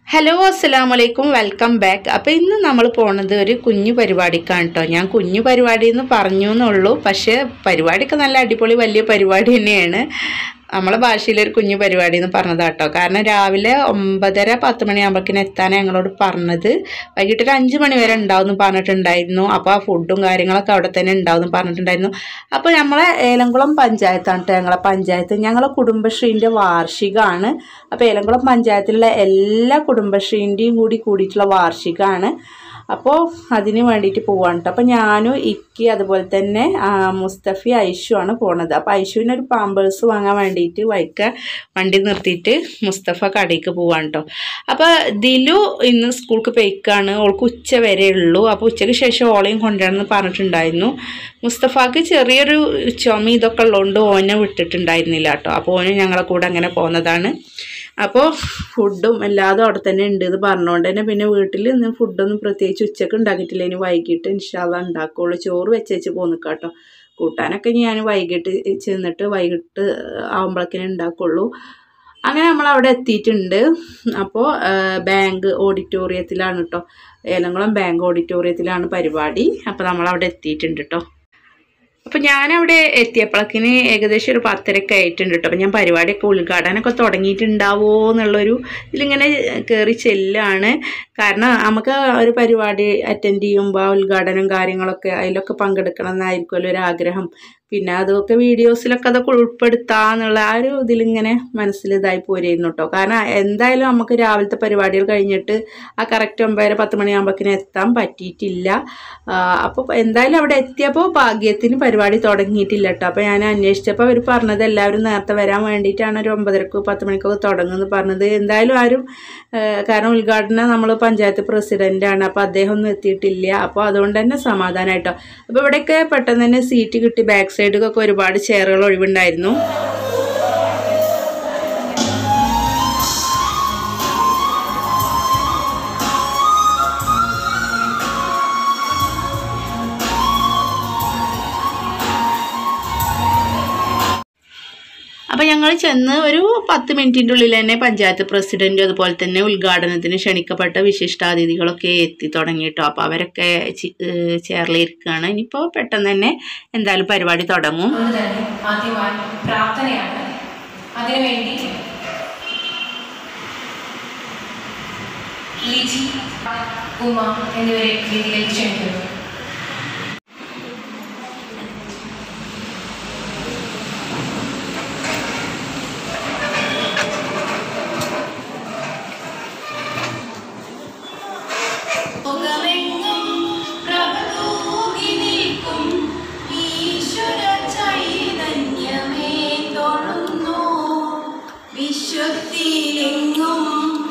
Hello അസ്സലാം വലൈക്കും welcome back അപ്പോൾ ഇന്ന് നമ്മൾ പോണത് ഒരു കുഞ്ഞു പരിപാടിക്കാണ് കേട്ടോ ഞാൻ കുഞ്ഞു പരിപാടി എന്ന് പറഞ്ഞു എന്നുള്ളൂ പക്ഷേ പരിപാടിയൊക്കെ നല്ല അടിപൊളി വലിയ പരിപാടി തന്നെയാണ് നമ്മളെ ഭാഷയിൽ ഒരു കുഞ്ഞു പരിപാടി എന്ന് പറഞ്ഞതാട്ടോ കാരണം രാവിലെ ഒമ്പതര പത്ത് മണിയാകുമ്പോഴേക്കിന് എത്താൻ ഞങ്ങളോട് പറഞ്ഞത് വൈകിട്ട് ഒരു അഞ്ച് മണി വരെ ഉണ്ടാവും എന്ന് പറഞ്ഞിട്ടുണ്ടായിരുന്നു അപ്പോൾ ആ ഫുഡും കാര്യങ്ങളൊക്കെ അവിടെ തന്നെ ഉണ്ടാവും എന്ന് പറഞ്ഞിട്ടുണ്ടായിരുന്നു അപ്പോൾ നമ്മളെ ഏലംകുളം പഞ്ചായത്താണ് കേട്ടോ ഞങ്ങളെ പഞ്ചായത്ത് ഞങ്ങളെ കുടുംബശ്രീൻ്റെ വാർഷികമാണ് അപ്പോൾ ഏലംകുളം പഞ്ചായത്തിലുള്ള എല്ലാ കുടുംബശ്രീൻ്റെയും കൂടി കൂടിയിട്ടുള്ള വാർഷികമാണ് അപ്പോൾ അതിന് വേണ്ടിയിട്ട് പോവാണ് കേട്ടോ അപ്പോൾ ഞാനും ഇക്കി അതുപോലെ തന്നെ ആ, മുസ്തഫി ഐഷു ആണ് പോണത് അപ്പോൾ ഐഷുവിന് ഒരു പാമ്പേഴ്സ് വാങ്ങാൻ വേണ്ടിയിട്ട് വൈക്ക വണ്ടി നിർത്തിയിട്ട് മുസ്തഫ കടയ്ക്ക് പോവാണ് കേട്ടോ അപ്പോൾ ദിലു ഇന്ന് സ്കൂൾക്ക് പോയിക്കാണ് ഓൾക്ക് ഉച്ച വരെ ഉള്ളൂ അപ്പോൾ ഉച്ചയ്ക്ക് ശേഷം ഓളെയും കൊണ്ടുവരണമെന്ന് പറഞ്ഞിട്ടുണ്ടായിരുന്നു മുസ്തഫാക്ക് ചെറിയൊരു ചുമ ഇതൊക്കെ ഉള്ളതുകൊണ്ട് ഓനെ വിട്ടിട്ടുണ്ടായിരുന്നില്ല കേട്ടോ അപ്പോൾ ഓന് ഞങ്ങളെ കൂടെ അങ്ങനെ പോകുന്നതാണ് അപ്പോൾ ഫുഡും എല്ലാതും അവിടെ തന്നെ ഉണ്ട് എന്ന് പറഞ്ഞുകൊണ്ട് തന്നെ പിന്നെ വീട്ടിൽ ഇന്ന് ഫുഡൊന്നും പ്രത്യേകിച്ച് ഉച്ചക്ക് ഉണ്ടാക്കിയിട്ടില്ല ഇനി വൈകിട്ട് ഇൻഷാല്ല ഉണ്ടാക്കുള്ളൂ ചോറ് വെച്ചേച്ച് പോന്നിക്കാട്ടോ കൂട്ടാനൊക്കെ ഞാൻ വൈകിട്ട് ചെന്നിട്ട് വൈകിട്ട് ആകുമ്പോഴേക്കിനെ ഉണ്ടാക്കുള്ളൂ അങ്ങനെ നമ്മൾ അവിടെ എത്തിയിട്ടുണ്ട് അപ്പോൾ ബാങ്ക് ഓഡിറ്റോറിയത്തിലാണ് കേട്ടോ ഏലംകുളം ബാങ്ക് ഓഡിറ്റോറിയത്തിലാണ് പരിപാടി അപ്പോൾ നമ്മൾ അവിടെ എത്തിയിട്ടുണ്ട് കേട്ടോ അപ്പോൾ ഞാനവിടെ എത്തിയപ്പോഴേക്കിന് ഏകദേശം ഒരു പത്തരയൊക്കെ ആയിട്ടുണ്ട് കേട്ടോ അപ്പോൾ ഞാൻ പരിപാടിയൊക്കെ ഉദ്ഘാടനമൊക്കെ തുടങ്ങിയിട്ടുണ്ടാവോ എന്നുള്ളൊരു ഇതിലിങ്ങനെ കയറി ചെല്ലാണ് കാരണം നമുക്ക് ഒരു പരിപാടി അറ്റൻഡ് ചെയ്യുമ്പോൾ ആ ഉദ്ഘാടനം കാര്യങ്ങളൊക്കെ അതിലൊക്കെ പങ്കെടുക്കണം എന്നായിരിക്കുമല്ലോ ഒരു ആഗ്രഹം പിന്നെ അതൊക്കെ വീഡിയോസിലൊക്കെ അതൊക്കെ ഉൾപ്പെടുത്താന്നുള്ള ആ ഒരു ഇതിലിങ്ങനെ മനസ്സിൽ ഇതായി പോരുന്നു കേട്ടോ കാരണം എന്തായാലും നമുക്ക് രാവിലത്തെ പരിപാടികൾ കഴിഞ്ഞിട്ട് ആ കറക്റ്റ് ഒമ്പതര പത്ത് മണിയാകുമ്പോഴേക്കിന് എത്താൻ പറ്റിയിട്ടില്ല അപ്പോൾ എന്തായാലും അവിടെ എത്തിയപ്പോൾ ഭാഗ്യത്തിന് പരിപാടി തുടങ്ങിയിട്ടില്ല കേട്ടോ അപ്പോൾ ഞാൻ അന്വേഷിച്ചപ്പോൾ അവർ പറഞ്ഞത് എല്ലാവരും നേരത്തെ വരാൻ വേണ്ടിയിട്ടാണ് ഒരു ഒമ്പതരക്ക് പത്ത് മണിക്കൊക്കെ തുടങ്ങുമെന്ന് പറഞ്ഞത് എന്തായാലും ആരും ആ, കാരണം ഉദ്ഘാടനം നമ്മൾ പഞ്ചായത്ത് പ്രസിഡൻ്റാണ് അപ്പോൾ അദ്ദേഹം ഒന്നും എത്തിയിട്ടില്ല അപ്പോൾ അതുകൊണ്ട് തന്നെ സമാധാനമായിട്ടോ അപ്പോൾ ഇവിടെയൊക്കെ പെട്ടെന്ന് തന്നെ സീറ്റ് കിട്ടി ബാക്ക് സൈഡിലൊക്കെ ഒരുപാട് ചെയറുകൾ ഒഴിവുണ്ടായിരുന്നു അപ്പോൾ ഞങ്ങൾ ചെന്ന് ഒരു പത്ത് മിനിറ്റിൻ്റെ ഉള്ളിൽ തന്നെ പഞ്ചായത്ത് പ്രസിഡൻറ്റും അതുപോലെ തന്നെ ഉദ്ഘാടനത്തിന് ക്ഷണിക്കപ്പെട്ട വിശിഷ്ടാതിഥികളൊക്കെ എത്തി തുടങ്ങി കേട്ടോ അപ്പോൾ അവരൊക്കെ ചി- ഏഹ് ചെയറിലിരിക്കുകയാണ് ഇനിയിപ്പോൾ പെട്ടെന്ന് തന്നെ എന്തായാലും പരിപാടി തുടങ്ങും അതുകൊണ്ട് തന്നെ ആദ്യമായി പ്രാർത്ഥനയാണ് അതിനുവേണ്ടി ലിജി ഉമ എന്നിവരെ വേദിയിലേക്ക് ക്ഷണിക്കുന്നു മുഖമെങ്ങും പ്രഭതൂകി നിൽക്കും ഈശ്വര ചൈതന്യമേ തൊഴുന്നു വിശ്വത്തിലെങ്ങും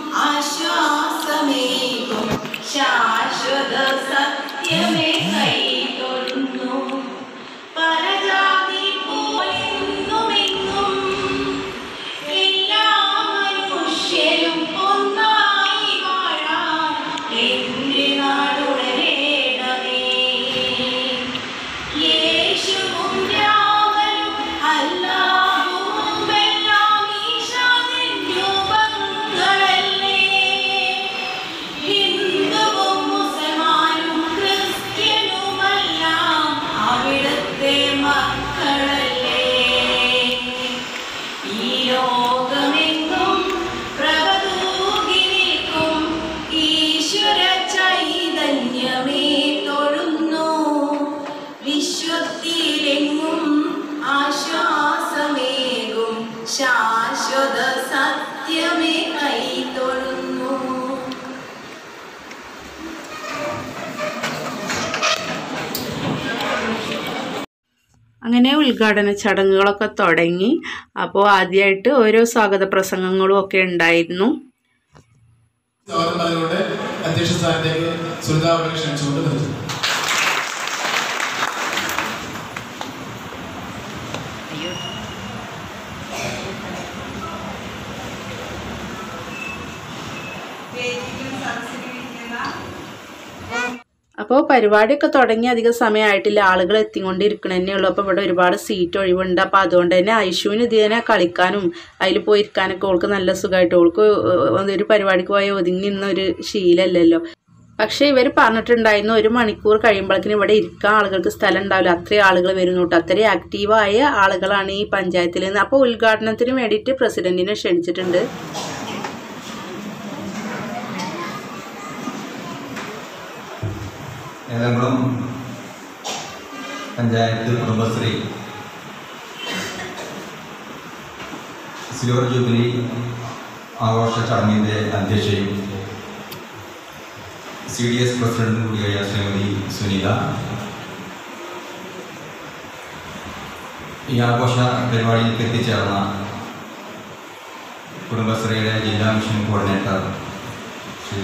ആശ്വാസമേകും ശാശ്വത സത്യമേ കൈ തൊഴുന്നു പരജാതി പോലെന്നുമെങ്ങും എല്ലാ മനുഷ്യരും ഒന്നായി വാഴാൻ എന്റെ നാടുടരേണമേ യേശുവും രാമനും അല്ലാഹുവുമെല്ലാം ഈശാനിൻ രൂപങ്ങളല്ലേ ഹിന്ദുവും മുസൽമാനും ക്രിസ്ത്യനുമെല്ലാം അവിടുത്തെ മക്കളല്ലേ ഈ ലോകമെങ്ങും പ്രഭതൂകി നിൽക്കും ഈശ്വര ചൈതന്യമേ തൊഴുന്നു വിശ്വത്തിലെങ്ങും ആശ്വാസമേകും ശാശ്വത സത്യമേ കൈ തൊഴുന്നു അങ്ങനെ ഉദ്ഘാടന ചടങ്ങുകളൊക്കെ തുടങ്ങി അപ്പോൾ ആദ്യമായിട്ട് ഓരോ സ്വാഗത പ്രസംഗങ്ങളും ഒക്കെ ഉണ്ടായിരുന്നു സ്വാഗതം അധ്യക്ഷ സ്ഥാനത്തേക്ക് സുൽതാവനെ ക്ഷണിച്ചുകൊണ്ട് നിർത്തുന്നു അപ്പോൾ പരിപാടിയൊക്കെ തുടങ്ങി അധികം സമയമായിട്ടില്ല ആളുകൾ എത്തിക്കൊണ്ടിരിക്കണതന്നെ ഉള്ളൂ അപ്പോൾ ഇവിടെ ഒരുപാട് സീറ്റ് ഒഴിവുണ്ട് അപ്പോൾ അതുകൊണ്ട് തന്നെ ഐശുവിന് ഇത് തന്നെ കളിക്കാനും അതിൽ പോയി ഇരിക്കാനൊക്കെ ഓൾക്ക് നല്ല സുഖമായിട്ട് ഓൾക്ക് ഏഹ് ഒരു പരിപാടിക്ക് പോയ ഒതുങ്ങി നിന്ന ഒരു ശീലമല്ലല്ലോ പക്ഷേ ഇവർ പറഞ്ഞിട്ടുണ്ടായിരുന്നു ഒരു മണിക്കൂർ കഴിയുമ്പോഴേക്കും ഇവിടെ ഇരിക്കാൻ ആളുകൾക്ക് സ്ഥലം ഉണ്ടാവില്ല അത്രയും ആളുകൾ വരുന്നു കേട്ടോ അത്രയും ആക്റ്റീവായ ആളുകളാണ് ഈ പഞ്ചായത്തിൽ നിന്ന് അപ്പോൾ ഉദ്ഘാടനത്തിന് വേണ്ടിയിട്ട് പ്രസിഡന്റിനെ ക്ഷണിച്ചിട്ടുണ്ട് ഏലംകുളം പഞ്ചായത്ത് കുടുംബശ്രീ സിൽവർ ജൂബിലി ആഘോഷ ചടങ്ങിൻ്റെ അധ്യക്ഷയും സി ഡി എസ് പ്രസിഡന്റും കൂടിയായ ശ്രീമതി സുനിത ഈ ആഘോഷ പരിപാടിയിലേക്ക് എത്തിച്ചേർന്ന കുടുംബശ്രീയുടെ ജില്ലാ mission coordinator Shri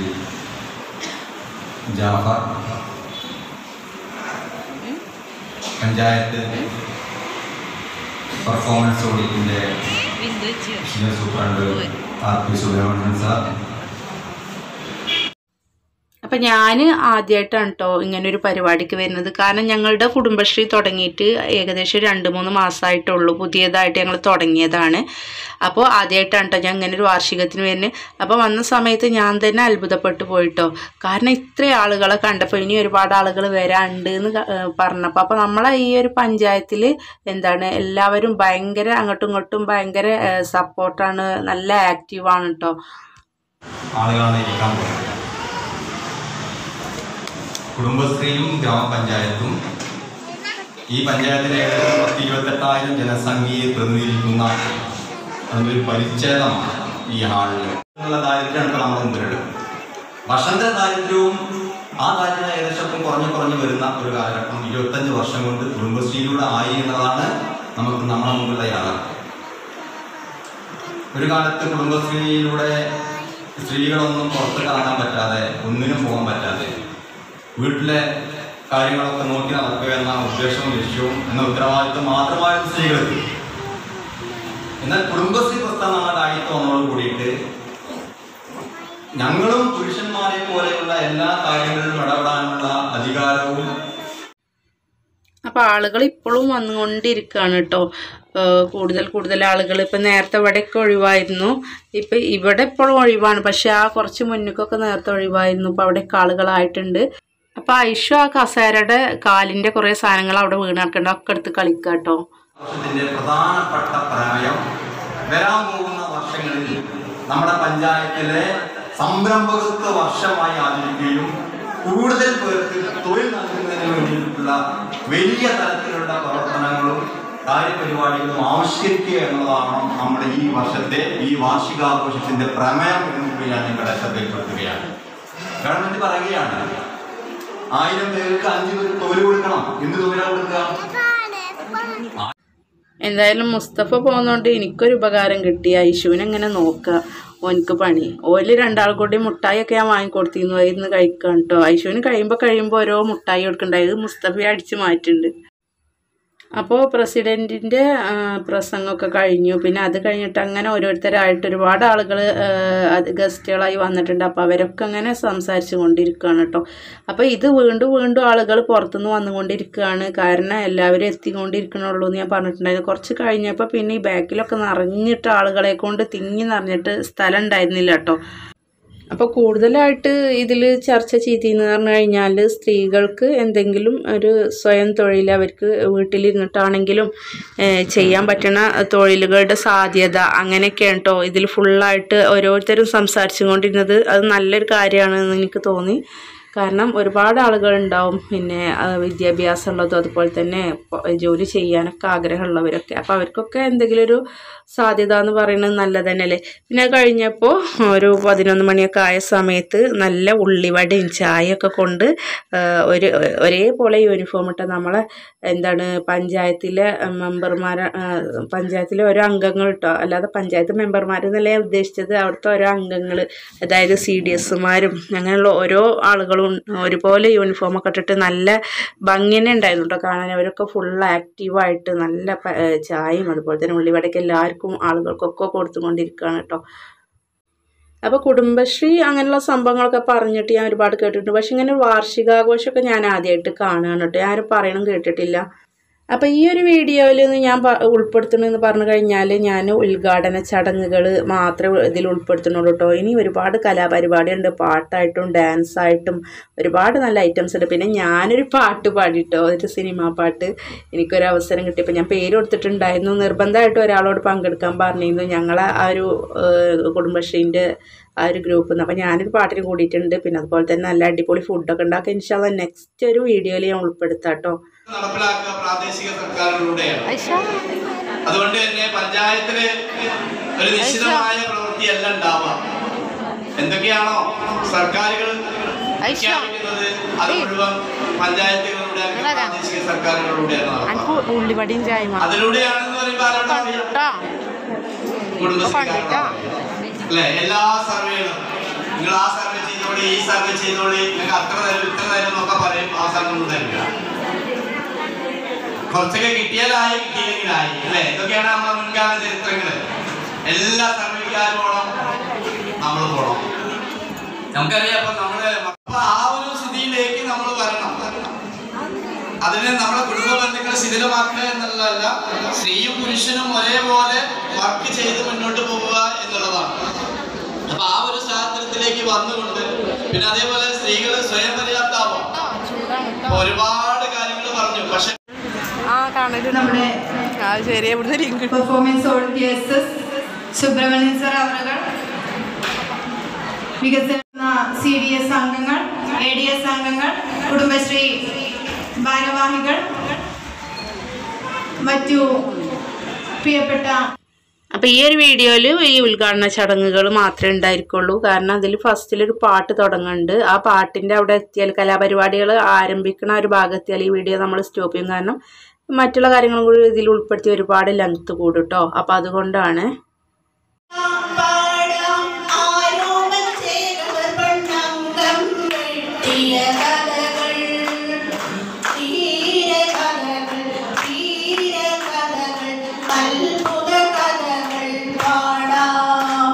Jafar panchayat performance ഓഡിറ്റിൻ്റെ senior superintendent R P Subramanian sir അപ്പം ഞാൻ ആദ്യമായിട്ടാണ് കേട്ടോ ഇങ്ങനെ ഒരു പരിപാടിക്ക് വരുന്നത് കാരണം ഞങ്ങളുടെ കുടുംബശ്രീ തുടങ്ങിയിട്ട് ഏകദേശം രണ്ട് മൂന്ന് മാസമായിട്ടുള്ളൂ പുതിയതായിട്ട് ഞങ്ങൾ തുടങ്ങിയതാണ് അപ്പോൾ ആദ്യമായിട്ടാണ് കേട്ടോ ഞാൻ ഇങ്ങനെ ഒരു വാർഷികത്തിന് വരുന്നത് അപ്പോൾ വന്ന സമയത്ത് ഞാൻ തന്നെ അത്ഭുതപ്പെട്ടു പോയിട്ടോ കാരണം ഇത്രയും ആളുകളെ കണ്ടപ്പോൾ ഇനി ഒരുപാട് ആളുകൾ വരാനുണ്ട് എന്ന് ക- ഏഹ് പറഞ്ഞപ്പോൾ അപ്പോൾ നമ്മളെ ഈ ഒരു പഞ്ചായത്തിൽ എന്താണ് എല്ലാവരും ഭയങ്കര അങ്ങോട്ടും ഇങ്ങോട്ടും ഭയങ്കര സപ്പോർട്ടാണ് നല്ല ആക്റ്റീവാണ് കേട്ടോ ആളുകളാണ് ഇരിക്കാൻ പോകുന്നത് കുടുംബശ്രീയും ഗ്രാമപഞ്ചായത്തും ഈ പഞ്ചായത്തിലെ ഏകദേശം പത്ത് ഇരുപത്തെട്ടായിരം ജനസംഖ്യയെ പ്രതിനിധീകരിക്കുന്ന അതിനൊരു പരിച്ഛേദമാണ് ഈ ഹാളിൽ ഉള്ള ദാരിദ്ര്യമാണ് നമ്മുടെ മുമ്പിലുള്ളത് ഭക്ഷണ ദാരിദ്ര്യവും ആ ദാരിദ്ര്യം ഏകദേശം ഇപ്പം കുറഞ്ഞു കുറഞ്ഞു വരുന്ന ഒരു കാലഘട്ടം ഇരുപത്തഞ്ച് വർഷം കൊണ്ട് കുടുംബശ്രീയിലൂടെ ആയി എന്നതാണ് നമുക്ക് നമ്മുടെ മുമ്പിലുള്ള യാഥാർത്ഥ്യം ഒരു കാലത്ത് കുടുംബശ്രീയിലൂടെ സ്ത്രീകളൊന്നും പുറത്ത് കറങ്ങാൻ പറ്റാതെ ഒന്നിനും പോകാൻ പറ്റാതെ വീട്ടിലെ കാര്യങ്ങളൊക്കെ നോക്കി നടക്കുക എന്ന ഉദ്ദേശവും ലക്ഷ്യവും എന്ന ഉത്തരവാദിത്വം മാത്രമായിരുന്നു സ്ത്രീകൾക്ക് എന്നാൽ കുടുംബശ്രീ പ്രസ്ഥാനം നമ്മുടെ രാജ്യത്ത് വന്നതോട് കൂടിയിട്ട് ഞങ്ങളും പുരുഷന്മാരെ പോലെയുള്ള എല്ലാ കാര്യങ്ങളിലും ഇടപെടാനുള്ള അധികാരവും അപ്പോൾ ആളുകൾ ഇപ്പോഴും വന്നുകൊണ്ടിരിക്കുകയാണ് കേട്ടോ ഏഹ് കൂടുതൽ കൂടുതൽ ആളുകൾ ഇപ്പം നേരത്തെ ഇവിടെയൊക്കെ ഒഴിവായിരുന്നു ഇപ്പം ഇവിടെ ഇപ്പോഴും ഒഴിവാണ് പക്ഷെ ആ കുറച്ച് മുന്നിക്കൊക്കെ നേരത്തെ ഒഴിവായിരുന്നു ഇപ്പോൾ അവിടെയൊക്കെ ആളുകളായിട്ടുണ്ട് അപ്പോൾ ഐഷു ആ കസേരയുടെ കാലിൻ്റെ കുറേ സാധനങ്ങൾ അവിടെ വീണ് കിടക്കണ്ട ഒക്കെ എടുത്ത് കളിക്കുക കേട്ടോ വർഷത്തിന്റെ പ്രധാനപ്പെട്ട പ്രമേയം വരാൻ പോകുന്ന വർഷങ്ങളിൽ നമ്മുടെ പഞ്ചായത്തിലെ സംരംഭകത്വ വർഷമായി ആചരിക്കുകയും കൂടുതൽ പേർക്ക് തൊഴിൽ നൽകുന്നതിന് വേണ്ടിയിട്ടുള്ള വലിയ തരത്തിലുള്ള പ്രവർത്തനങ്ങളും കാര്യപരിപാടികളും ആവിഷ്കരിക്കുക എന്നുള്ളതാണ് നമ്മുടെ ഈ വർഷത്തെ ഈ വാർഷികാഘോഷത്തിന്റെ പ്രമേയം എന്ന് കൂടി ഞാൻ നിങ്ങളുടെ ശ്രദ്ധയിൽപ്പെടുത്തുകയാണ് ഗവൺമെന്റ് പറയുകയാണ് ആയിരം പേർക്ക് അഞ്ച് പേർക്ക് തൊഴിൽ കൊടുക്കണം എന്ത് തൊഴിലാണ് കൊടുക്കുക എന്തായാലും മുസ്തഫ പോകുന്നതുകൊണ്ട് എനിക്കൊരു ഉപകാരം കിട്ടി ഐഷുവിനെ എങ്ങനെ നോക്കുക ഓനിക്ക് പണി ഓല് രണ്ടാൾ കൂടി മുട്ടായിയൊക്കെ ഞാൻ വാങ്ങിക്കൊടുത്തിരുന്നു ഇരുന്ന് കഴിക്കാൻ കേട്ടോ ഐഷുവിന് കഴിയുമ്പോൾ കഴിയുമ്പോൾ ഓരോ മുട്ടായി കൊടുക്കണ്ടായത് മുസ്തഫയെ അടിച്ച് മാറ്റുന്നുണ്ട് അപ്പോൾ പ്രസിഡൻറ്റിൻ്റെ പ്രസംഗമൊക്കെ കഴിഞ്ഞു പിന്നെ അത് കഴിഞ്ഞിട്ട് അങ്ങനെ ഓരോരുത്തരായിട്ട് ഒരുപാട് ആളുകൾ അത് ഗസ്റ്റുകളായി വന്നിട്ടുണ്ട് അപ്പോൾ അവരൊക്കെ അങ്ങനെ സംസാരിച്ചു കൊണ്ടിരിക്കുകയാണ് കേട്ടോ അപ്പോൾ ഇത് വീണ്ടും വീണ്ടും ആളുകൾ പുറത്തുനിന്ന് വന്നുകൊണ്ടിരിക്കുകയാണ് കാരണം എല്ലാവരും എത്തിക്കൊണ്ടിരിക്കണുള്ളൂ എന്ന് ഞാൻ പറഞ്ഞിട്ടുണ്ടായിരുന്നു കുറച്ച് കഴിഞ്ഞപ്പോൾ പിന്നെ ഈ ബാക്കിലൊക്കെ നിറഞ്ഞിട്ട് ആളുകളെ കൊണ്ട് തിങ്ങി നിറഞ്ഞിട്ട് സ്ഥലം ഉണ്ടായിരുന്നില്ല കേട്ടോ അപ്പോൾ കൂടുതലായിട്ട് ഇതിൽ ചർച്ച ചെയ്തിന്ന് പറഞ്ഞു കഴിഞ്ഞാൽ സ്ത്രീകൾക്ക് എന്തെങ്കിലും ഒരു സ്വയം തൊഴിൽ അവർക്ക് വീട്ടിലിരുന്നിട്ടാണെങ്കിലും ഏഹ്, ചെയ്യാൻ പറ്റുന്ന തൊഴിലുകളുടെ സാധ്യത അങ്ങനെയൊക്കെയാണ് കേട്ടോ ഇതിൽ ഫുള്ളായിട്ട് ഓരോരുത്തരും സംസാരിച്ചു കൊണ്ടിരുന്നത് അത് നല്ലൊരു കാര്യമാണെന്ന് എനിക്ക് തോന്നി കാരണം ഒരുപാട് ആളുകളുണ്ടാവും പിന്നെ ആ, വിദ്യാഭ്യാസമുള്ളതും അതുപോലെ തന്നെ പൊ- ജോലി ചെയ്യാനൊക്കെ ആഗ്രഹമുള്ളവരൊക്കെ അപ്പോൾ അവർക്കൊക്കെ എന്തെങ്കിലും ഒരു സാധ്യത എന്ന് പറയുന്നത് നല്ലത് തന്നെയല്ലേ പിന്നെ അത് കഴിഞ്ഞപ്പോൾ ഒരു പതിനൊന്ന് മണിയൊക്കെ ആയ സമയത്ത് നല്ല ഉള്ളിവടയും ചായയൊക്കെ കൊണ്ട് ആ, ഒരു ഒരേപോലെ യൂണിഫോം ഇട്ട നമ്മളെ എന്താണ് പഞ്ചായത്തിലെ മെമ്പർമാരെ പഞ്ചായത്തിലെ ഓരോ അംഗങ്ങൾ കേട്ടോ അല്ലാതെ പഞ്ചായത്ത് മെമ്പർമാരെന്നല്ല ഞാൻ ഉദ്ദേശിച്ചത് അവിടുത്തെ ഓരോ അംഗങ്ങൾ അതായത് സി ഡി എസുമാരും അങ്ങനെയുള്ള ഓരോ ആളുകളും ഒരുപോലെ യൂണിഫോമൊക്കെ ഇട്ടിട്ട് നല്ല ഭംഗി തന്നെ ഉണ്ടായിരുന്നു കേട്ടോ കാണാൻ അവരൊക്കെ ഫുൾ ആക്റ്റീവായിട്ട് നല്ല പ- ഏഹ് ചായയും അതുപോലെ തന്നെ ഉള്ളിവടയ്ക്ക് എല്ലാവർക്കും ആളുകൾക്കൊക്കെ കൊടുത്തുകൊണ്ടിരിക്കുകയാണ് കേട്ടോ അപ്പോൾ കുടുംബശ്രീ അങ്ങനെയുള്ള സംഭവങ്ങളൊക്കെ പറഞ്ഞിട്ട് ഞാൻ ഒരുപാട് കേട്ടിട്ടുണ്ട് പക്ഷെ ഇങ്ങനെ ഒരു വാർഷികാഘോഷമൊക്കെ ഞാൻ ആദ്യമായിട്ട് കാണുകയാണ് കേട്ടോ ആരും പറയണം കേട്ടിട്ടില്ല അപ്പോൾ ഈ ഒരു വീഡിയോയിൽ ഞാൻ പ- ഉൾപ്പെടുത്തണമെന്ന് പറഞ്ഞു കഴിഞ്ഞാൽ ഞാൻ ഉദ്ഘാടന ചടങ്ങുകൾ മാത്രമേ ഇതിൽ ഉൾപ്പെടുത്തുന്നുള്ളൂ കേട്ടോ ഇനി ഒരുപാട് കലാപരിപാടിയുണ്ട് പാട്ടായിട്ടും ഡാൻസായിട്ടും ഒരുപാട് നല്ല ഐറ്റംസ് ഉണ്ട് പിന്നെ ഞാനൊരു പാട്ട് പാടിട്ടോ ഒരു സിനിമാ പാട്ട് എനിക്കൊരു അവസരം കിട്ടിയപ്പോൾ ഞാൻ പേര് കൊടുത്തിട്ടുണ്ടായിരുന്നു നിർബന്ധമായിട്ട് ഒരാളോട് പങ്കെടുക്കാൻ പറഞ്ഞിരുന്നു ഞങ്ങളെ ആ ഒരു ഏഹ്, കുടുംബശ്രീൻ്റെ ആ ഒരു ഗ്രൂപ്പിൽ നിന്ന് അപ്പോൾ ഞാനൊരു പാട്ടിന് കൂടിയിട്ടുണ്ട് പിന്നെ അതുപോലെ തന്നെ നല്ല അടിപൊളി ഫുഡൊക്കെ ഉണ്ടാക്കുക ഇൻഷാല്ല നെക്സ്റ്റ് ഒരു വീഡിയോയിൽ ഞാൻ ഉൾപ്പെടുത്താം കേട്ടോ നടപ്പിലാക്കുക പ്രാദേശിക സർക്കാരുകളിലൂടെയാണ് അതുകൊണ്ട് തന്നെ പഞ്ചായത്തില് ഒരു നിശ്ചിതമായ പ്രവൃത്തിയല്ല ഉണ്ടാവുക എന്തൊക്കെയാണോ സർക്കാരുകൾ പ്രഖ്യാപിക്കുന്നത് അത് മുഴുവൻ പഞ്ചായത്തുകളിലൂടെ അല്ലെങ്കിൽ പ്രാദേശിക സർക്കാരുകളിലൂടെയാണ് നടക്കുക ഉള്ളിവടിയും ചായ അതിലൂടെയാണെന്ന് പറയുമ്പോൾ ആരോടാ അറിയാം? കുടുംബശ്രീക്കാരോടാ അല്ലെ എല്ലാ സർവേകളും നിങ്ങൾ ആ സർവേ ചെയ്തോളി ഈ സർവേ ചെയ്തോളി നിങ്ങൾക്ക് അത്ര തരും ഇത്ര തരും എന്നൊക്കെ പറയും അവസാനം ഒന്നും തരില്ല കുറച്ചൊക്കെ കിട്ടിയാലായി കിട്ടിയില്ലെങ്കിലായി അല്ലെ ഇതൊക്കെയാണ് നമ്മുടെ മുൻകാല ചരിത്രങ്ങള് എല്ലാ സർവേക്കാരും പോണം നമ്മൾ പോണം നമുക്കറിയാം അപ്പൊ നമ്മള് അപ്പൊ ആ ഒരു സ്ഥിതിയിലേക്ക് നമ്മൾ വരണം അതിന് നമ്മുടെ കുടുംബ ബന്ധങ്ങളെ ശിഥിലമാക്കുക എന്നുള്ളതല്ല സ്ത്രീയും പുരുഷനും ഒരേപോലെ വർക്ക് ചെയ്ത് മുന്നോട്ട് പോവുക എന്നുള്ളതാണ് അപ്പൊ ആ ഒരു സ്വാതന്ത്ര്യത്തിലേക്ക് വന്നുകൊണ്ട് പിന്നെ അതേപോലെ സ്ത്രീകൾ സ്വയം പര്യാപ്താവാം അപ്പൊ ഒരുപാട് കാര്യങ്ങൾ പറഞ്ഞു പക്ഷെ ആ കാണല് നമ്മുടെ ആ ശരി എവിടുന്ന് link performance audit S S Subramanian sir അവരുകൾ വികസന സി ഡി എസ് അംഗങ്ങൾ എ ഡി എസ് അംഗങ്ങൾ കുടുംബശ്രീ ഭാരവാഹികൾ മറ്റു പ്രിയപ്പെട്ട അപ്പോൾ ഈ ഒരു വീഡിയോയിൽ ഈ ഉദ്ഘാടന ചടങ്ങുകൾ മാത്രമേ ഉണ്ടായിരിക്കുള്ളൂ കാരണം അതിൽ ഫസ്റ്റിലൊരു പാട്ട് തുടങ്ങുന്നുണ്ട് ആ പാട്ടിൻ്റെ അവിടെ എത്തിയാൽ കലാപരിപാടികൾ ആരംഭിക്കുന്ന ആ ഒരു ഭാഗത്തിയാൽ ഈ വീഡിയോ നമ്മൾ സ്റ്റോപ്പ് ചെയ്യും കാരണം മറ്റുള്ള കാര്യങ്ങളും കൂടി ഇതിൽ ഉൾപ്പെടുത്തി ഒരുപാട് ലെങ്ത് കൂടും കേട്ടോ അപ്പോൾ അതുകൊണ്ടാണ് പാടാം ആരോമൽ ചേർന്നവർ പണ്ടംഗം വെട്ടിയ കഥകൾ തീരകഥകൾ തീരകഥകൾ അത്ഭുത കഥകൾ പാടാം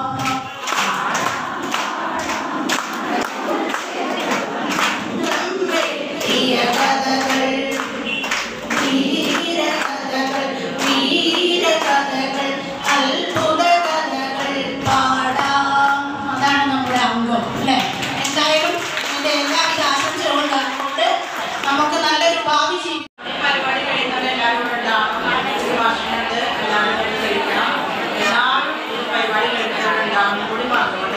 വെട്ടിയ കഥകൾ വീരകഥകൾ വീരകഥകൾ അത്ഭുത കഥകൾ പാടാം അതാണ് നമ്മുടെ അംഗം അല്ലേ എന്തായാലും ഇതിന്റെ എല്ലാവിധ ആശംസകളും നേർന്നുകൊണ്ട് നമുക്ക് നല്ലൊരു ഭാവി ജീവി- പരിപാടി കഴിയുന്നത് എല്ലാവരും ഉണ്ടാവണം ഭാഷണത് എല്ലാവരും കഴിക്കണം എല്ലാവരും ഈ പരിപാടി കഴിക്കാറുണ്ടാവും കൂടി പറഞ്ഞുകൊണ്ട്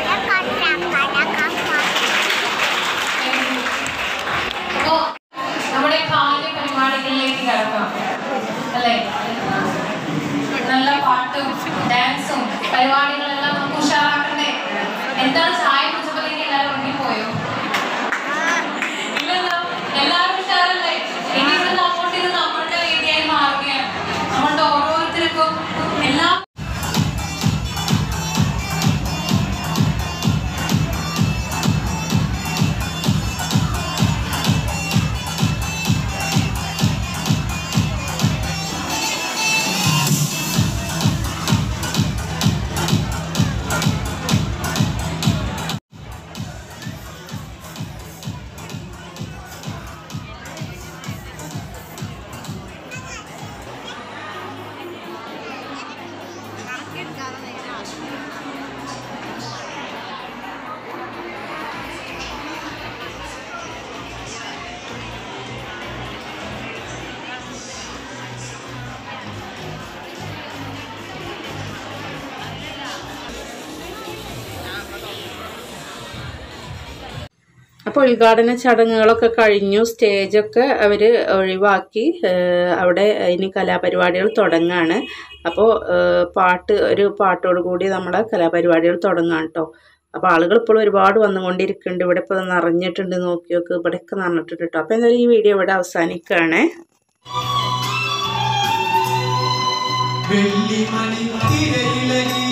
അപ്പോ നമ്മുടെ കാല പരിപാടികളിലേക്ക് കിടക്കാം അല്ലേ നല്ല പാട്ടും ഡാൻസും പരിപാടികളെല്ലാം നമുക്ക് ഉഷാറാക്കണ്ടേ എന്താണ് ചായ കുടിച്ചപ്പോഴേക്ക് എല്ലാവരും ഉറങ്ങിപ്പോയോ ഇല്ലല്ലോ എല്ലാവരും ഉഷാറല്ലേ ഇനി ഇവിടെ അങ്ങോട്ട് ഇത് നമ്മളുടെ രീതിയായി മാറുകയാണ് നമ്മളുടെ ഓരോരുത്തർക്കും എല്ലാ അപ്പോൾ ഉദ്ഘാടന ചടങ്ങുകളൊക്കെ കഴിഞ്ഞു സ്റ്റേജൊക്കെ അവർ ഒഴിവാക്കി ഏഹ് അവിടെ ഇനി കലാപരിപാടികൾ തുടങ്ങാണ് അപ്പോൾ ഏഹ് പാട്ട് ഒരു പാട്ടോട് കൂടി നമ്മളെ കലാപരിപാടികൾ തുടങ്ങാം കേട്ടോ അപ്പോൾ ആളുകൾ ഇപ്പോഴും ഒരുപാട് വന്നുകൊണ്ടിരിക്കുന്നുണ്ട് ഇവിടെ ഇപ്പോൾ നിറഞ്ഞിട്ടുണ്ട് നോക്കി നോക്ക് ഇവിടെയൊക്കെ നിറഞ്ഞിട്ടുണ്ട് കേട്ടോ അപ്പോൾ എന്തായാലും ഈ വീഡിയോ ഇവിടെ അവസാനിക്കുകയാണ് വെള്ളിമണി തിരയിലകി